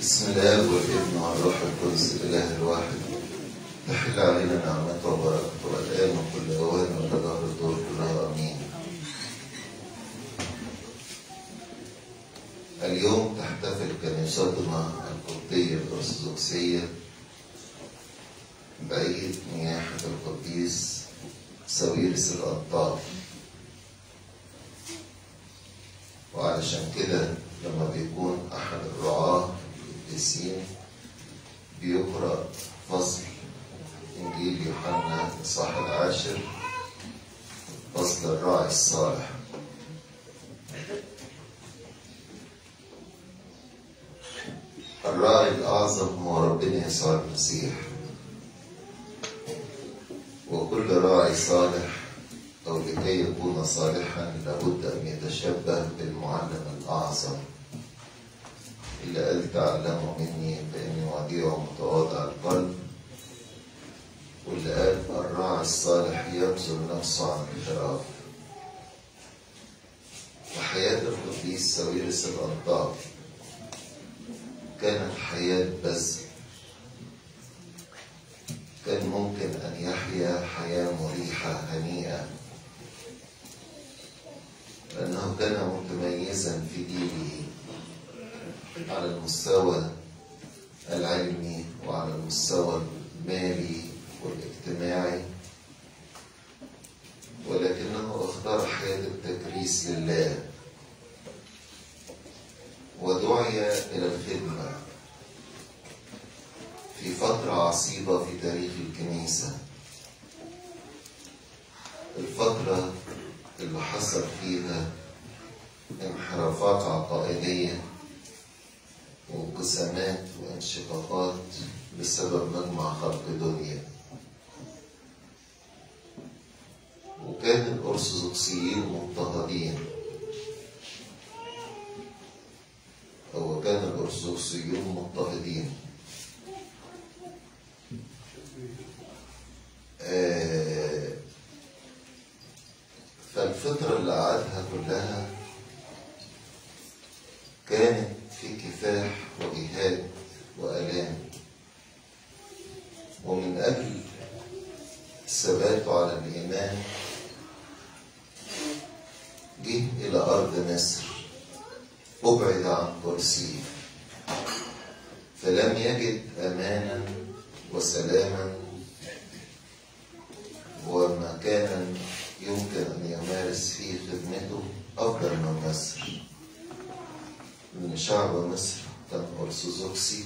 بسم الله والابن والروح القدس الاله الواحد تحل علينا نعمته وبركته والان وكل اوان وتدهر الدور كلها امين اليوم تحتفل كنيستنا القبطية الأرثوذكسية بعيد نياحة القديس ساويرس الأنطاط وعلشان كده لما بيكون أحد الرعاة القديسين بيقرأ فصل إنجيل يوحنا الإصحاح العاشر فصل الراعي الصالح الراعي الأعظم هو ربنا يسوع المسيح وكل راعي صالح أو لكي يكون صالحا لابد أن يتشبه بالمعلم الأعظم اللي قال تعلموا مني فإني وديع ومتواضع القلب واللي قال الراعي الصالح يبذل نفسه عن الخراف وحياة القديس ساويرس الأنطاق كانت حياة بذل كان ممكن أن يحيا حياة مريحة هنيئة لأنه كان متميزا في دينه على المستوى العلمي وعلى المستوى المالي والاجتماعي ولكنه اختار حياة التكريس لله ودعي إلى الخدمة في فترة عصيبة في تاريخ الكنيسة الفترة اللي حصل فيها انحرافات عقائدية وانقسامات وانشقاقات بسبب مجمع خلق دنيا وكان الأرثوذكسيين مضطهدين هو كان الأرثوذكسيون مضطهدين آه فالفترة اللي قعدها كلها كانت في كفاح وجهاد وآلام ومن أجل ثباته على الإيمان جه إلى أرض مصر أبعد عن كرسيه فلم يجد أمانا وسلاما ومكانا يمكن أن يمارس فيه خدمته أفضل من مصر من شعب مصر كان أرثوذكسي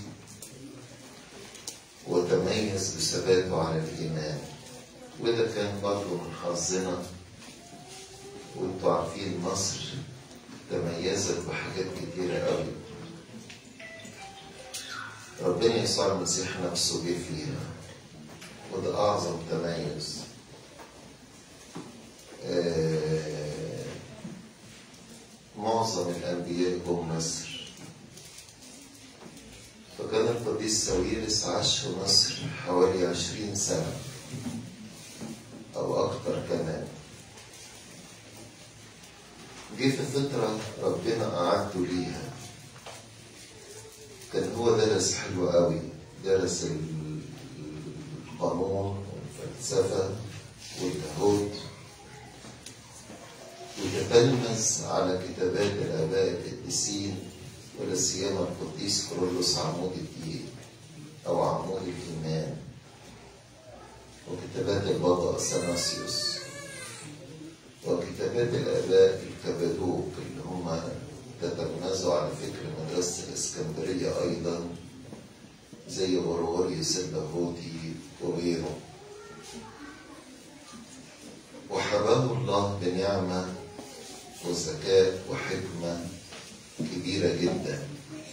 وتميز بثباته على الإيمان وده كان برضه من حظنا وانتوا عارفين مصر تميزت بحاجات كتيرة قوي ربنا يسوع المسيح نفسه جه فيها وده أعظم تميز آه معظم الأنبياء جم مصر فكان القديس ساويرس عاش في مصر حوالي عشرين سنة أو أكتر كمان جه في فترة ربنا قعدته ليها كان هو درس حلو قوي درس القانون والفلسفة واللاهوت وتتلمذ على كتابات الآباء القديسين ولا سيما القديس كرولوس عمود الدين أو عمود الإيمان وكتابات البابا أثناسيوس وكتابات الآباء الكبدوك اللي هم تتلمذوا على فكر مدرسة الإسكندرية أيضا زي غرغوريوس اللاهوتي وغيره وحباه الله بنعمة وذكاء وحكمة كبيرة جدا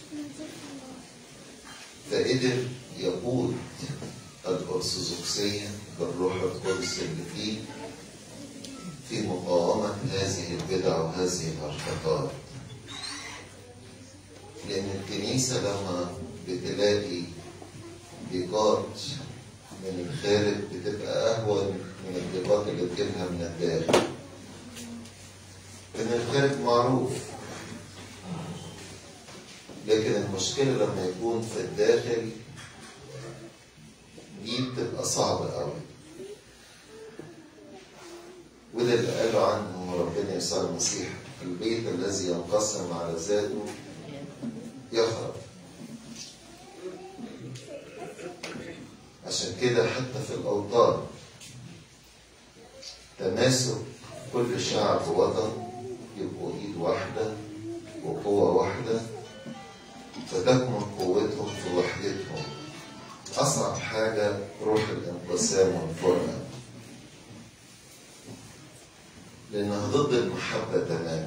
فقدر يقود الأرثوذكسية بالروح القدس اللي فيه في مقاومة هذه البدع وهذه الهرطقات لأن الكنيسة لما بتلاقي ضيقات من الخارج بتبقى أهون من الضيقات اللي بتجيلها من الداخل إن الخارج معروف لكن المشكلة لما يكون في الداخل دي بتبقى صعبة قوي وده اللي قاله عنه ربنا يسوع المسيح البيت الذي ينقسم على ذاته يخرب عشان كده حتى في الأوطان تماسك كل شعب وطن يبقوا ايد واحدة وقوة واحدة فتكمن قوتهم في وحدتهم أصعب حاجة روح الانقسام والفرقة لأنها ضد المحبة تماما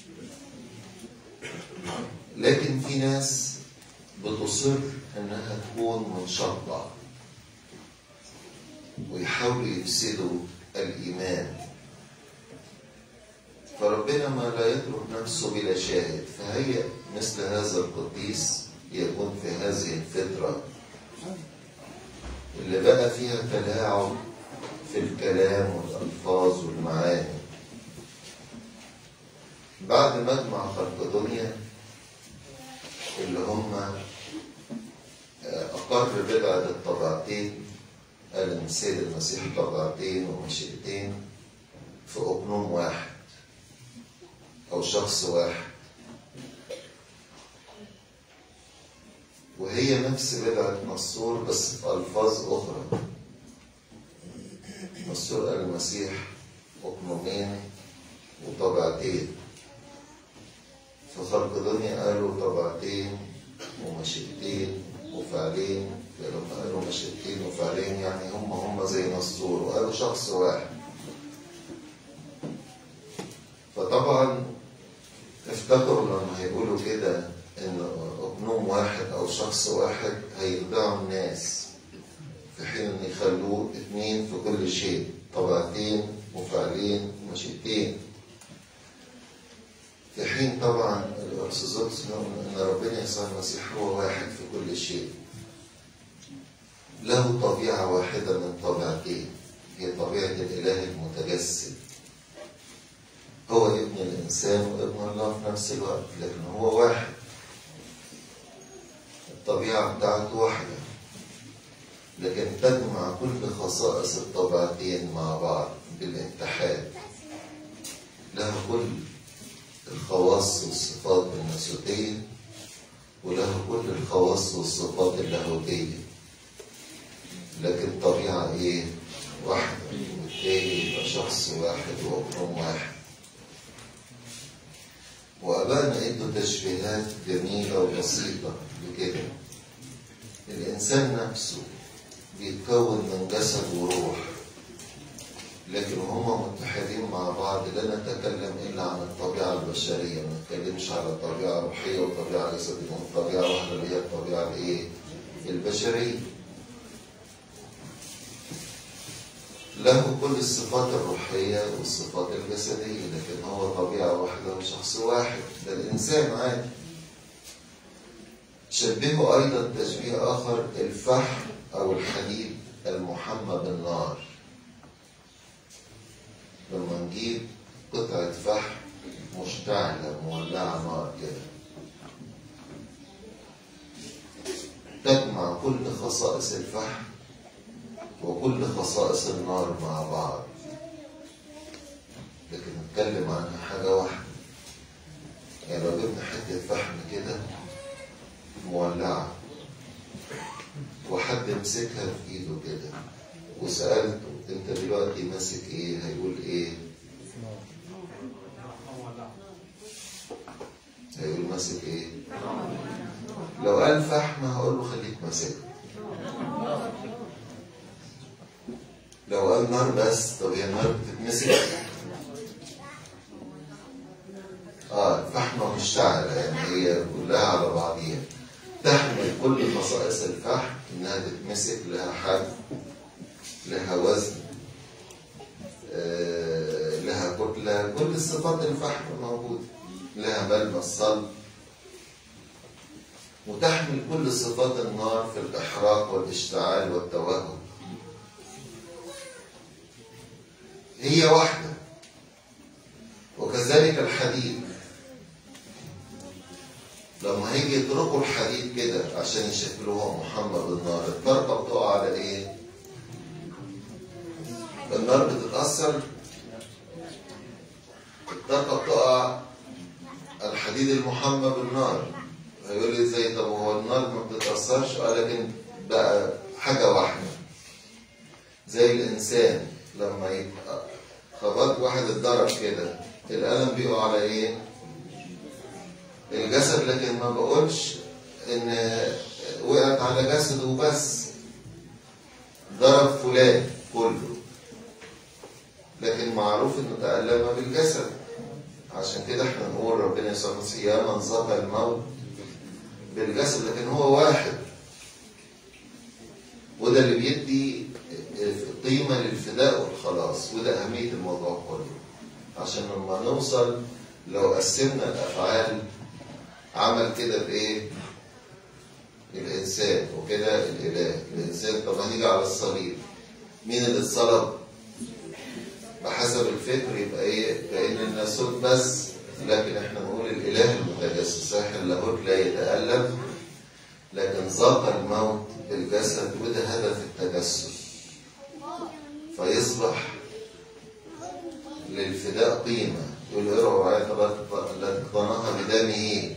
لكن في ناس بتصر إنها تكون منشطة ويحاولوا يفسدوا الإيمان فربنا ما لا يترك نفسه بلا شاهد فهي مثل هذا القديس يكون في هذه الفترة اللي بقى فيها تلاعب في الكلام والألفاظ والمعاني بعد مجمع خلق دنيا اللي هم أقر بدعة الطبعتين قال إن السيد المسيح طبعتين ومشيئتين في أقنوم واحد أو شخص واحد وهي نفس بدعة نصور بس في ألفاظ أخرى نصور قال المسيح أقنومين وطبعتين في خلق دنيا قالوا طبعتين ومشيئتين وفعلين لما قالوا مشيئتين وفعلين يعني هم هم زي نصور وقالوا شخص واحد فطبعا افتكروا لما هيقولوا كده ان اقنوم واحد او شخص واحد هيخدعوا الناس في حين ان يخلوه اتنين في كل شيء طبعتين وفعلين ومشيئتين في حين طبعا الارثوذكس ان ربنا يسوع المسيح هو واحد في كل شيء له طبيعة واحدة من طبيعتين هي طبيعة الإله المتجسد هو ابن الإنسان وابن الله في نفس الوقت لكن هو واحد الطبيعة بتاعته واحدة لكن تجمع كل خصائص الطبيعتين مع بعض بالاتحاد له كل الخواص والصفات الناسوتية وله كل الخواص والصفات اللاهوتية لكن طبيعة ايه واحدة وبالتالي يبقى شخص واحد وأقنوم واحد وأبانا ادوا تشبيهات جميلة وبسيطة بكده الإنسان نفسه بيتكون من جسد وروح لكن هما متحدين مع بعض لا نتكلم إلا عن الطبيعة البشرية ما نتكلمش على طبيعة روحية وطبيعة جسدية طبيعة واحدة اللي هي الطبيعة الإيه؟ البشرية له كل الصفات الروحية والصفات الجسدية لكن هو طبيعة واحدة وشخص واحد ده الإنسان عادي شبهه أيضا تشبيه آخر الفحم أو الحديد المحمى بالنار لما نجيب قطعة فحم مشتعلة مولعة نار كده تجمع كل خصائص الفحم وكل خصائص النار مع بعض لكن نتكلم عنها حاجة واحدة يعني لو جبنا حتة فحم كده مولعة وحد مسكها في ايده كده وسألته انت دلوقتي ماسك ايه هيقول ايه هيقول ماسك ايه لو قال فحم هقول له خليك ماسكها لو قال نار بس طب هي النار بتتمسك اه الفحمة مشتعلة يعني هي كلها على بعضيها تحمل كل خصائص الفحم انها تتمسك لها حجم لها وزن آه لها كتلة كل صفات الفحم موجودة لها ملمس صلب وتحمل كل صفات النار في الإحراق والاشتعال والتوهج هي واحدة وكذلك الحديد لما هيجي يطرقوا الحديد كده عشان يشكلوها محمد النار الطرقة بتقع على ايه؟ النار بتتأثر الطرقة بتقع الحديد المحمى بالنار هيقول لي ازاي طب هو النار ما بتتأثرش اه لكن بقى حاجة واحدة زي الإنسان لما يبقى خبط واحد اتضرب كده الألم بيقع على إيه؟ الجسد لكن ما بقولش إن وقعت على جسده وبس ضرب فلان كله لكن معروف إنه تألم بالجسد عشان كده احنا نقول ربنا يسوع المسيح يا من ذاق الموت بالجسد لكن هو واحد وده اللي بيدي قيمة للفداء والخلاص وده أهمية الموضوع كله عشان لما نوصل لو قسمنا الأفعال عمل كده بإيه؟ الإنسان وكده الإله الإنسان طب هنيجي على الصليب مين اللي اتصلب؟ بحسب الفكر يبقى إيه؟ كأن الناسوت بس لكن احنا نقول الإله المتجسد صحيح اللاهوت لا يتألم لكن ذاق الموت بالجسد وده هدف التجسد فيصبح للفداء قيمة يقول ارعوا رعاية التي اقتناها بدمه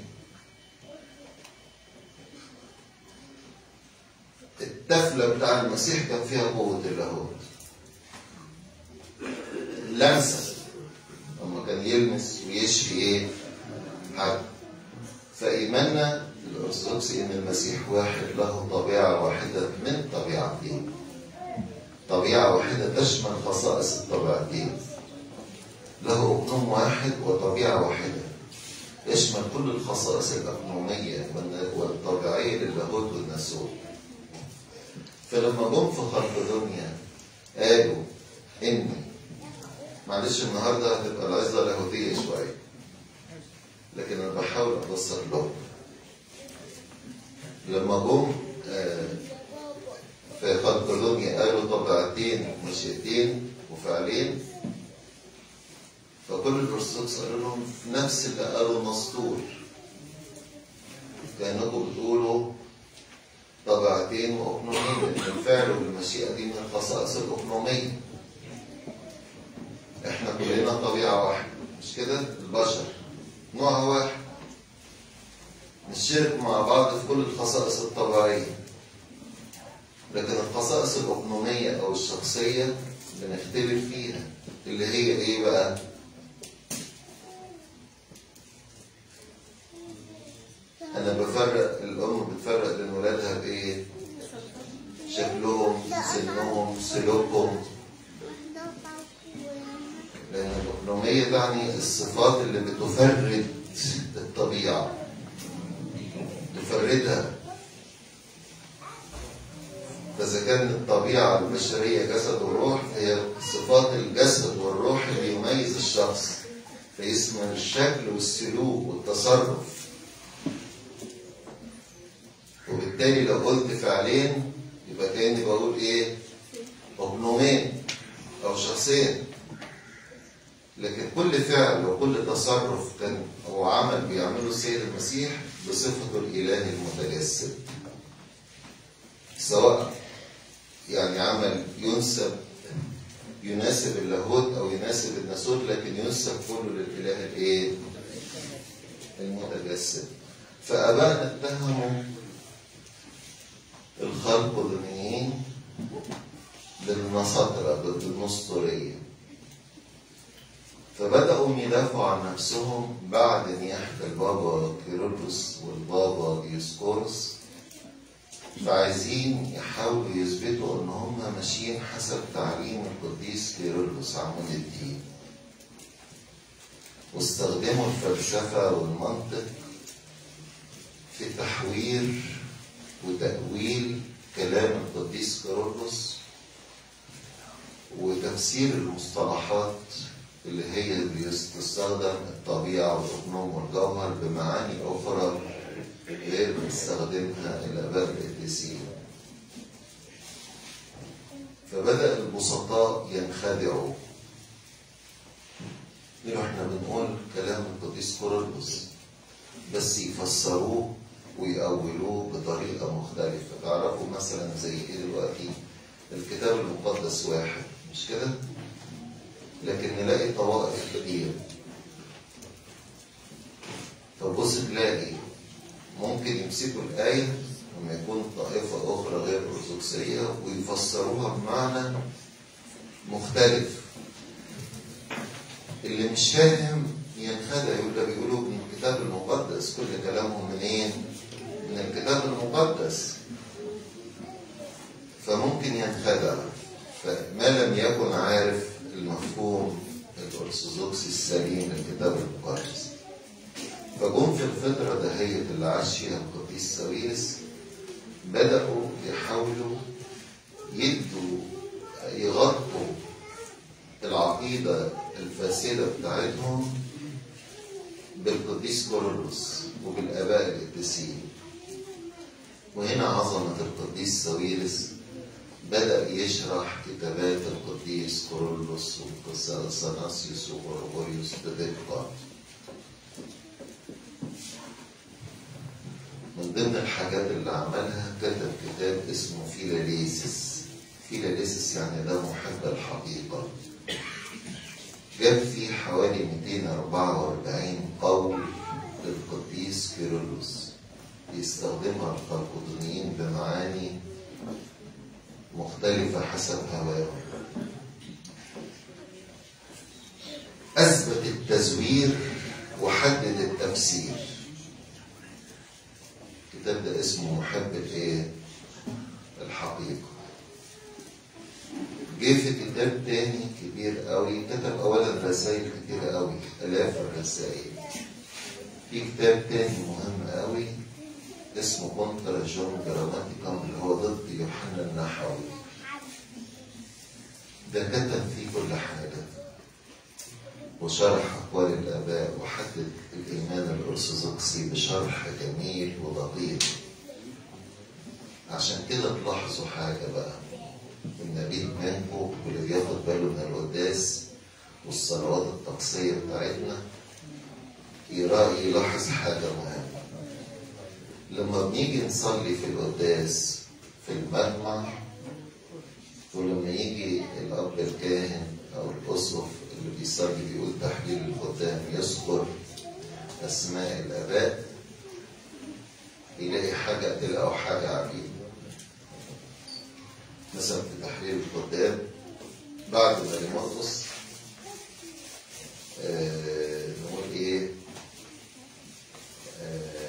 التفلة بتاع المسيح كان فيها قوة اللاهوت لمسة لما كان يلمس ويشفي ايه حد فإيماننا الأرثوذكسي إن المسيح واحد له طبيعة واحدة من طبيعتين طبيعة واحدة تشمل خصائص الطبيعتين له أقنوم واحد وطبيعة واحدة يشمل كل الخصائص الأقنومية والطبيعية للاهوت والناسوت فلما جم في خلق دنيا قالوا إني معلش النهارده هتبقى العظة لاهوتية شوية لكن أنا بحاول أبسط لهم لما جم في خلق دنيا قالوا طبيعتين مشيئتين وفعلين فكل الأرثوذكس قالوا لهم نفس اللي قالوا مسطور كأنكم بتقولوا طبيعتين وأقنومين لأن الفعل والمشيئة دي من الخصائص الأقنومية احنا كلنا طبيعة واحدة مش كده البشر نوع واحد نشترك مع بعض في كل الخصائص الطبيعية لكن الخصائص الأقنومية أو الشخصية بنختلف فيها اللي هي إيه بقى؟ أنا بفرق الأم بتفرق بين ولادها بإيه؟ شكلهم، سنهم، سلوكهم لأن الأقنومية تعني الصفات اللي بتفرد الطبيعة تفردها فإذا كان الطبيعة البشرية جسد وروح فهي صفات الجسد والروح اللي يميز الشخص فيشمل الشكل والسلوك والتصرف وبالتالي لو قلت فعلين يبقى كأني بقول إيه؟ أقنومين أو شخصين لكن كل فعل وكل تصرف كان هو عمل بيعمله السيد المسيح بصفته الإله المتجسد سواء يعني عمل ينسب يناسب اللاهوت او يناسب الناسوت لكن ينسب كله للاله الايه؟ المتجسد فابائنا اتهموا الخلق الدنيين بالنسطرة بالنسطورية فبدأوا يدافعوا عن نفسهم بعد نياحة البابا كيرلس والبابا ديسكورس فعايزين يحاولوا يثبتوا ان هم ماشيين حسب تعليم القديس كيرلس عمود الدين واستخدموا الفلسفة والمنطق في تحوير وتأويل كلام القديس كيرلس وتفسير المصطلحات اللي هي بتستخدم الطبيعة والأقنوم والجوهر بمعاني أخرى غير بتستخدمها الآباء القديسين فبدأ البسطاء ينخدعوا يقولوا احنا بنقول كلام القديس كورولوس بس يفسروه ويأولوه بطريقة مختلفة تعرفوا مثلا زي ايه دلوقتي الكتاب المقدس واحد مش كده لكن نلاقي طوائف كتير فبص تلاقي ممكن يمسكوا الآية لما يكون طائفة أخرى غير أرثوذكسية ويفسروها بمعنى مختلف اللي مش فاهم ينخدع يقول ده بيقولوا من الكتاب المقدس كل كلامهم منين؟ من الكتاب المقدس فممكن ينخدع فما لم يكن عارف المفهوم الأرثوذكسي السليم للكتاب المقدس فجم في الفترة دهية اللي عاش فيها القديس ساويرس بدأوا يحاولوا يدوا يغطوا العقيدة الفاسدة بتاعتهم بالقديس كورولوس وبالآباء القديسين وهنا عظمة القديس ساويرس بدأ يشرح كتابات القديس كورولوس وثناسيوس وغرغوريوس بدقة من ضمن الحاجات اللي عملها كتب كتاب اسمه فيلاليسس فيلاليسس يعني ده محب الحقيقة جاب فيه حوالي 244 قول للقديس كيرلس بيستخدمها القرقوديين بمعاني مختلفة حسب هواهم أثبت التزوير وحدد التفسير الكتاب ده اسمه محب الايه؟ الحقيقة جه في كتاب تاني كبير قوي كتب اولا رسائل كتيرة قوي الاف الرسائل في كتاب تاني مهم قوي اسمه كونترا جون جراماتيكم اللي هو ضد يوحنا النحوي ده كتب فيه كل حاجة وشرح أقوال الآباء وحدد الإيمان الأرثوذكسي بشرح جميل ودقيق عشان كده تلاحظوا حاجة بقى النبي منكم واللي بياخد باله من القداس والصلوات الطقسية بتاعتنا يرى يلاحظ حاجة مهمة لما بنيجي نصلي في القداس في المجمع ولما يجي الأب الكاهن أو الأسقف اللي بيصلي بيقول تحليل الختام يذكر أسماء الآباء يلاقي حاجة تلقى حاجة عجيبة مثلا في تحليل الختام بعد ما نمطس آه نقول ايه آه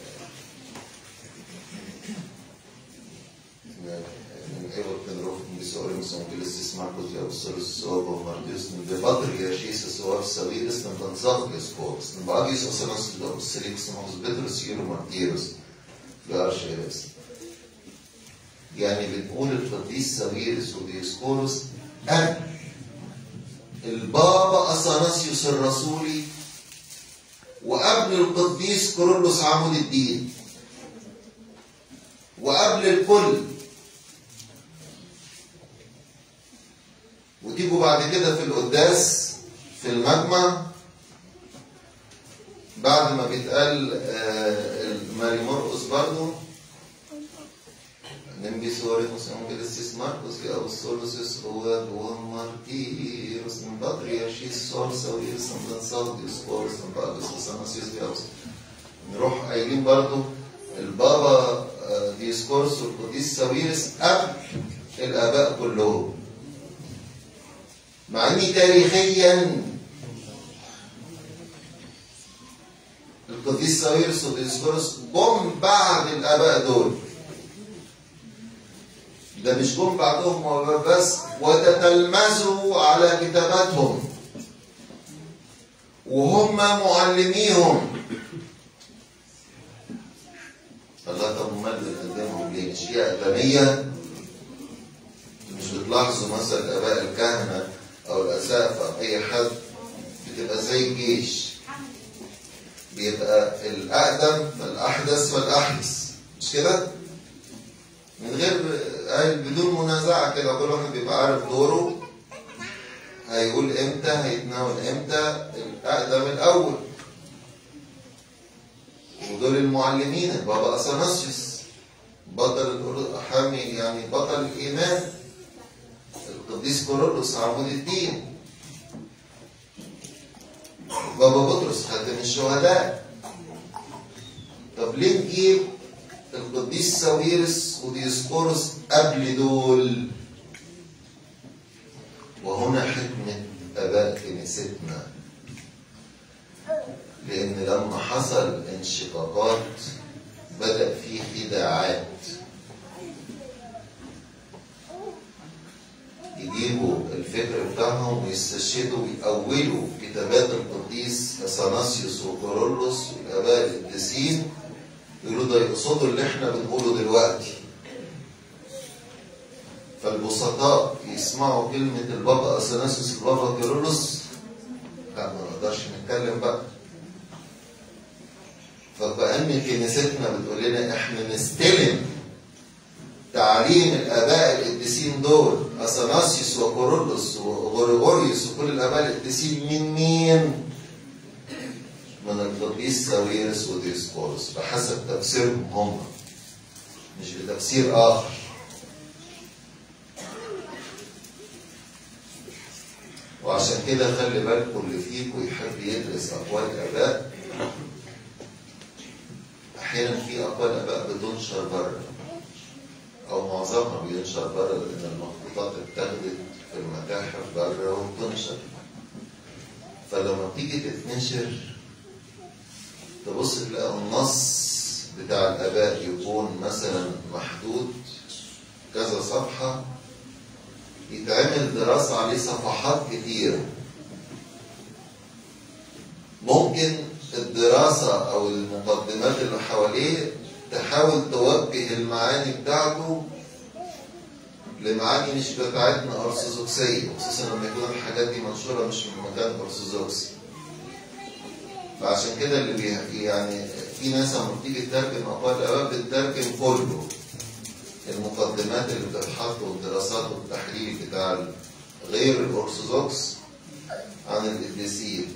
som Gilles Markus Jausaris Sobo Martius de Patriarchis Soaf Saviris nem Tanzakis Koks nem Bagis Osanas Sirix Mos Bedrus Yuru Martirus Garشيرس يعني بنقول القديس ساويرس وديسكورس قبل البابا اثناسيوس الرسولي وقبل القديس كورولوس عمود الدين وقبل الكل وتيجوا بعد كده في القداس في المجمع بعد ما بيتقال ماري مرقس برضه نمبي سوري مسلم كريستيس ماركوس في أبوستولوسيس هو دوام مارتيروس من بطريرشيس سورسا ويرسم دانسالديوس كورس من باقس وساناسيوس بيوس نروح قايلين برضه البابا ديسكورس والقديس ساويرس قبل الآباء كلهم مع ان تاريخيا القديس ساويرس وديسكورس جم بعد الاباء دول ده مش جم بعدهم بس وتتلمذوا على كتاباتهم وهم معلميهم الله طب امال بتقدمهم ليه؟ مش دي اقدميه مش بتلاحظوا مثلا الاباء الكهنه او الاسقفه اي حد بتبقى زي الجيش بيبقى الاقدم فالاحدث فالاحدث مش كده من غير بدون منازعه كده كل واحد بيبقى عارف دوره هيقول امتى هيتناول امتى الاقدم الاول ودول المعلمين البابا اثناسيوس بطل حامي يعني بطل الايمان القديس كورولوس عمود الدين بابا بطرس خاتم الشهداء طب ليه نجيب القديس ساويرس وديسقورس قبل دول وهنا حكمة آباء كنيستنا لأن لما حصل انشقاقات بدأ في خداعات يجيبوا الفكر بتاعهم ويستشهدوا ويأولوا كتابات القديس اثناسيوس وكورولوس والآباء القديسين يقولوا ده يقصدوا اللي احنا بنقوله دلوقتي فالبسطاء يسمعوا كلمة البابا اثناسيوس البابا كيرلس لا ما نقدرش نتكلم بقى فكأن كنيستنا بتقول لنا احنا نستلم تعليم الاباء القديسين دول اثناسيوس وكورولوس وغريغوريوس وكل الاباء القديسين من مين؟ من القديس ساويرس وديسقورس بحسب تفسيرهم هم مش بتفسير اخر وعشان كده خلي بالكم اللي فيكم يحب يدرس اقوال الاباء احيانا في اقوال اباء بتنشر بره او معظمها بينشر بره لان المخطوطات اتاخدت في المتاحف بره وبتنشر فلما بتيجي تتنشر تبص تلاقي النص بتاع الاباء يكون مثلا محدود كذا صفحه يتعمل دراسة عليه صفحات كتيرة ممكن الدراسة أو المقدمات اللي حواليه تحاول توجه المعاني بتاعته لمعاني مش بتاعتنا أرثوذكسية خصوصا لما يكون الحاجات دي منشورة مش من مكان أرثوذكسي فعشان كده اللي بي يعني في ناس لما بتيجي تترجم أقوال الآباء بتترجم كله المقدمات اللي بتتحط والدراسات والتحليل بتاع غير الأرثوذكس عن القديسين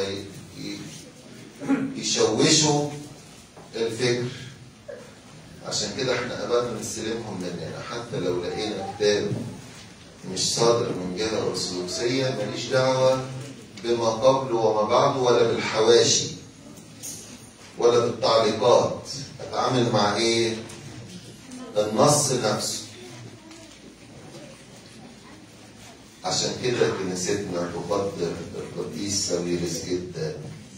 يشوشوا الفكر عشان كده احنا ابانا بنستلمهم مننا حتى لو لقينا كتاب مش صادر من جهه ارثوذكسيه ماليش دعوه بما قبله وما بعده ولا بالحواشي ولا بالتعليقات اتعامل مع ايه؟ النص نفسه عشان كده كنيستنا تقدر القديس ساويرس جدا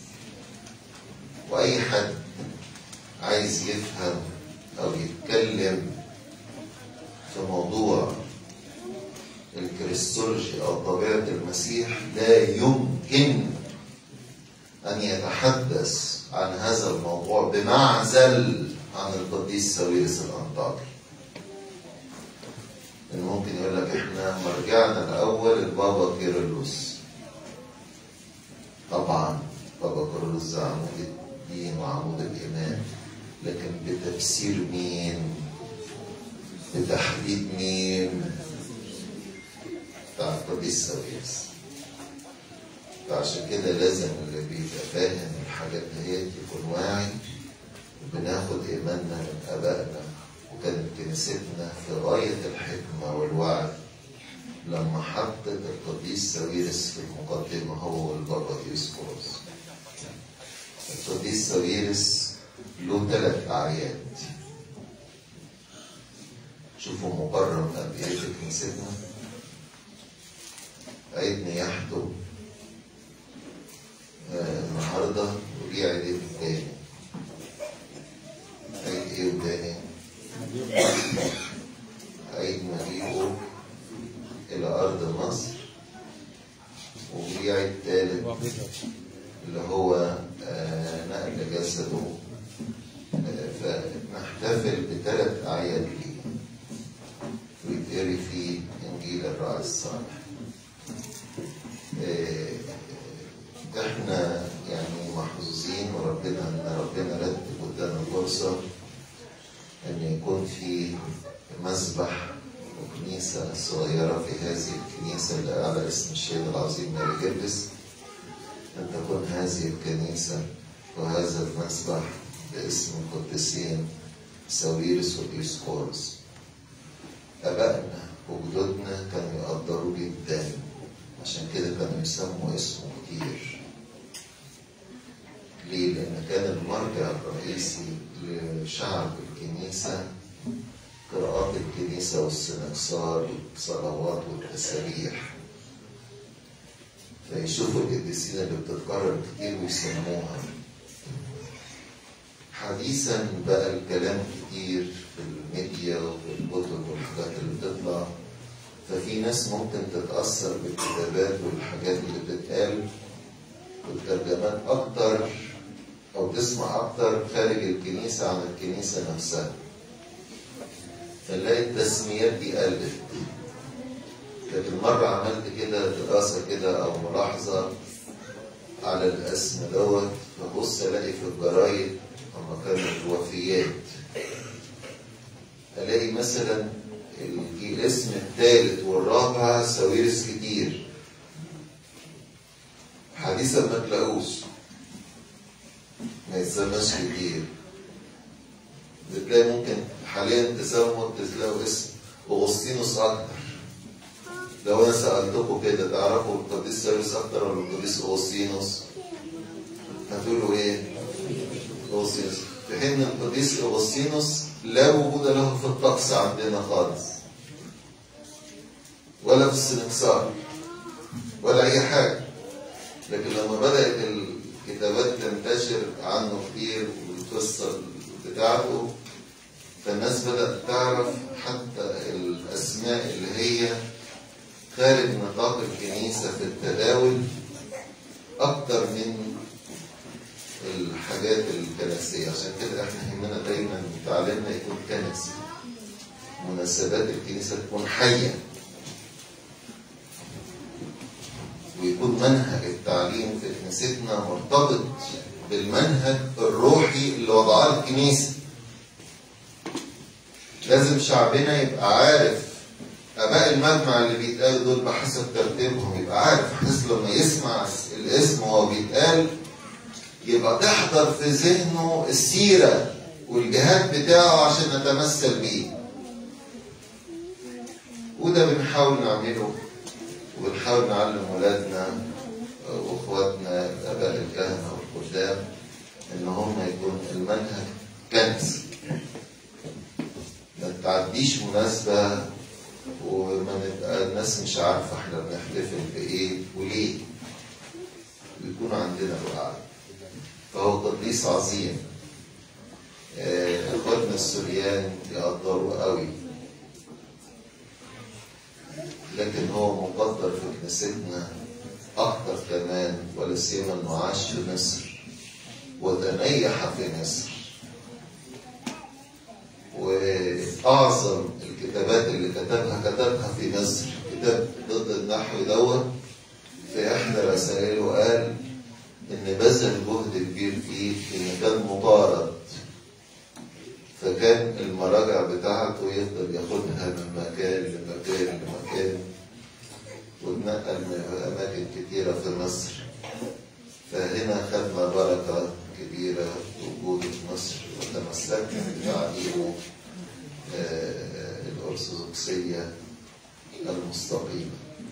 واي حد عايز يفهم او يتكلم في موضوع الكريستولوجي او طبيعه المسيح لا يمكن ان يتحدث عن هذا الموضوع بمعزل عن القديس ساويرس الأنطاكي إن ممكن يقول لك إحنا مرجعنا الأول البابا كيرلس طبعا بابا كيرلس ده عمود الدين وعمود الإيمان لكن بتفسير مين؟ بتحديد مين؟ بتاع القديس ساويرس فعشان كده لازم اللي بيبقى فاهم الحاجات ديت يكون واعي بناخد إيماننا من آبائنا وكانت كنيستنا في غاية الحكمة والوعي لما حطت القديس ساويرس في المقدمة هو والبابا ديوسكوروس القديس ساويرس له ثلاث أعياد شوفوا مكرم قد إيه في كنيستنا عيد نياحته آه النهارده وليه عيدين تاني عيد ايه وتاني عيد مجيئه الى ارض مصر وليه عيد تالت اللي هو آه نقل جسده آه فنحتفل بثلاث اعياد ليه ويتقري فيه انجيل الراعي الصالح احنا يعني محظوظين وربنا ان ربنا رتب قدامنا فرصه ان يكون في مسبح وكنيسه صغيره في هذه الكنيسه اللي على اسم الشهيد العظيم ماري جرجس ان تكون هذه الكنيسه وهذا المسبح باسم القديسين ساويرس وديسكورس آبائنا وجدودنا كانوا يقدروه جدا عشان كده كانوا يسموا اسمه كتير ليه؟ لأن كان المرجع الرئيسي لشعب الكنيسة قراءات الكنيسة والسنكسار والصلوات والتسابيح فيشوفوا القديسين اللي بتتكرر كتير ويسموها حديثا بقى الكلام كتير في الميديا وفي الكتب والحاجات اللي بتطلع ففي ناس ممكن تتأثر بالكتابات والحاجات اللي بتتقال والترجمات أكتر أو تسمع أكتر خارج الكنيسة عن الكنيسة نفسها فنلاقي التسميات دي قلت لكن مرة عملت كده دراسة كده أو ملاحظة على الاسم دوت فبص ألاقي في الجرايد أما كانت الوفيات ألاقي مثلا الاسم الثالث والرابع ساويرس كتير حديثا ما تلاقوش ما يتسماش كتير بتلاقي ممكن حاليا تسموا تلاقوا اسم اغسطينوس اكتر لو انا سالتكم كده تعرفوا القديس ساويرس اكتر ولا القديس اغسطينوس هتقولوا ايه؟ اغسطينوس في حين القديس اغسطينوس لا وجود له في الطقس عندنا خالص ولا في السنكسار ولا اي حاجه لكن لما بدات الكتابات تنتشر عنه كتير والقصه بتاعته فالناس بدات تعرف حتى الاسماء اللي هي خارج نطاق الكنيسه في التداول اكتر من الحاجات الكنسيه عشان كده احنا يهمنا دايما تعليمنا يكون كنسي مناسبات الكنيسه تكون حيه ويكون منهج التعليم في كنيستنا مرتبط بالمنهج الروحي اللي وضعاه الكنيسة لازم شعبنا يبقى عارف آباء المجمع اللي بيتقالوا دول بحسب ترتيبهم يبقى عارف بحيث لما يسمع الاسم وهو بيتقال يبقى تحضر في ذهنه السيرة والجهاد بتاعه عشان نتمثل بيه وده بنحاول نعمله وبنحاول نعلم ولادنا واخواتنا الاباء الكهنه والخدام ان هم يكون المنهج كنسي ما تعديش مناسبه وما نبقى الناس مش عارفه احنا بنحتفل بايه وليه ويكون عندنا وعي فهو قديس عظيم اخواتنا السوريان يقدروه قوي لكن هو مقدر في كنيستنا أكتر كمان ولا سيما إنه عاش في مصر وتنيح في مصر وأعظم الكتابات اللي كتبها كتبها في مصر كتاب ضد النحو دوت في إحدى رسائله قال إن بذل جهد كبير فيه إن كان مطارد فكان المراجع بتاعته يفضل ياخدها من مكان لمكان لمكان واتنقل من أماكن كتيرة في مصر فهنا خدنا بركة كبيرة وجوده في مصر وتمسكنا بتعليمه الأرثوذكسية المستقيمة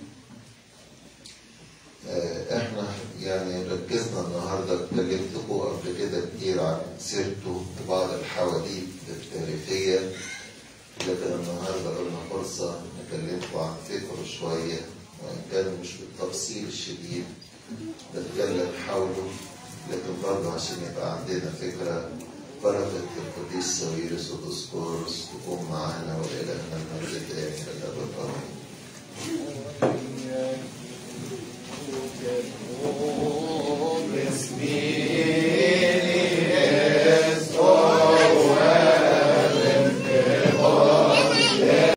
احنا يعني ركزنا النهارده اتكلمتكم قبل كده كتير عن سيرته وبعض الحواديت التاريخيه لكن النهارده قلنا فرصه نكلمكم عن فكره شويه وان كان مش بالتفصيل الشديد نتكلم حوله لكن برضه عشان يبقى عندنا فكره بركة القديس ساويرس وديسكورس تكون معانا وإلهنا المجد دائما إلى الأبد